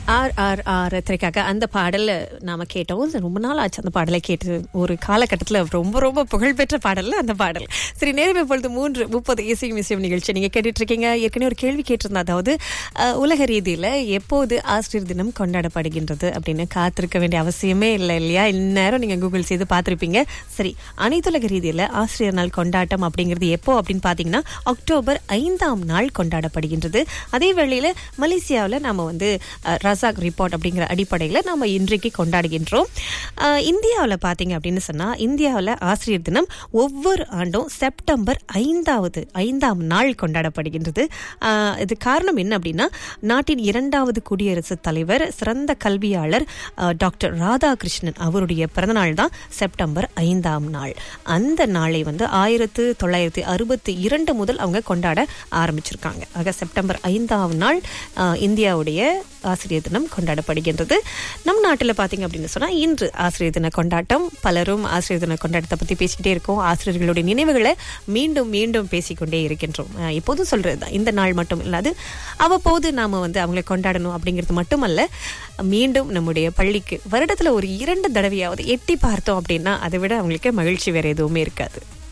R R R திரைக்காக அந்த பாடல் நாம கேட்டோம் இது ரொம்ப நாள் ஆச்சு அந்த பாடலை கேட்டு ஒரு காலகட்டத்தில் ரொம்ப ரொம்ப புகழ்பெற்ற பாடல்ல அந்த பாடல் சரி நேரம் இப்பொழுது மூன்று முப்பது இசையும் இசையும் நிகழ்ச்சி நீங்க கேட்டுட்டு இருக்கீங்க ஏற்கனவே ஒரு கேள்வி கேட்டிருந்தா அதாவது அஹ், உலக ரீதியில எப்போது ஆசிரியர் தினம் கொண்டாடப்படுகின்றது அப்படின்னு காத்திருக்க வேண்டிய அவசியமே இல்லை இல்லையா இந்நேரம் நீங்க கூகுள் செய்து பார்த்திருப்பீங்க சரி அனைத்துலக ரீதியில ஆசிரியர் நாள் கொண்டாட்டம் அப்படிங்கிறது எப்போ அப்படின்னு பாத்தீங்கன்னா அக்டோபர் ஐந்தாம் நாள் கொண்டாடப்படுகின்றது அதே வேளையில மலேசியாவில் நாம வந்து அஹ், ரசாக் ரிப்போர்ட் அப்படிங்கிற அடிப்படையில் நாம இன்றைக்கு கொண்டாடுகின்றோம் இந்தியாவில் பார்த்தீங்க அப்படின்னு சொன்னா இந்தியாவில் ஆசிரியர் தினம் ஒவ்வொரு ஆண்டும் செப்டம்பர் ஐந்தாவது ஐந்தாம் நாள் கொண்டாடப்படுகின்றது அஹ், இது காரணம் என்ன அப்படின்னா நாட்டின் இரண்டாவது குடியரசுத் தலைவர் சிறந்த கல்வியாளர் அஹ், டாக்டர் ராதாகிருஷ்ணன் அவருடைய பிறந்தநாள் தான் செப்டம்பர் ஐந்தாம் நாள் அந்த நாளை வந்து ஆயிரத்து தொள்ளாயிரத்தி அறுபத்தி இரண்டு முதல் அவங்க கொண்டாட ஆரம்பிச்சிருக்காங்க ஆக செப்டம்பர் ஐந்தாம் நாள் அஹ், இந்தியாவுடைய ஆசிரியர் தினம் கொண்டாடப்படுகின்றது நம் நாட்டில் பார்த்தீங்க அப்படின்னு சொன்னால் இன்று ஆசிரியர் தின கொண்டாட்டம் பலரும் ஆசிரியர் தின கொண்டாட்டத்தை பற்றி பேசிக்கிட்டே இருக்கோம் ஆசிரியர்களுடைய நினைவுகளை மீண்டும் மீண்டும் பேசிக்கொண்டே இருக்கின்றோம் அஹ், எப்போதும் சொல்றது தான் இந்த நாள் மட்டும் இல்லாது அவ்வப்போது நாம வந்து அவங்களை கொண்டாடணும் அப்படிங்கிறது மட்டுமல்ல மீண்டும் நம்முடைய பள்ளிக்கு வருடத்துல ஒரு இரண்டு தடவையாவது எட்டி பார்த்தோம் அப்படின்னா அதை விட அவங்களுக்கு மகிழ்ச்சி வேற எதுவுமே இருக்காது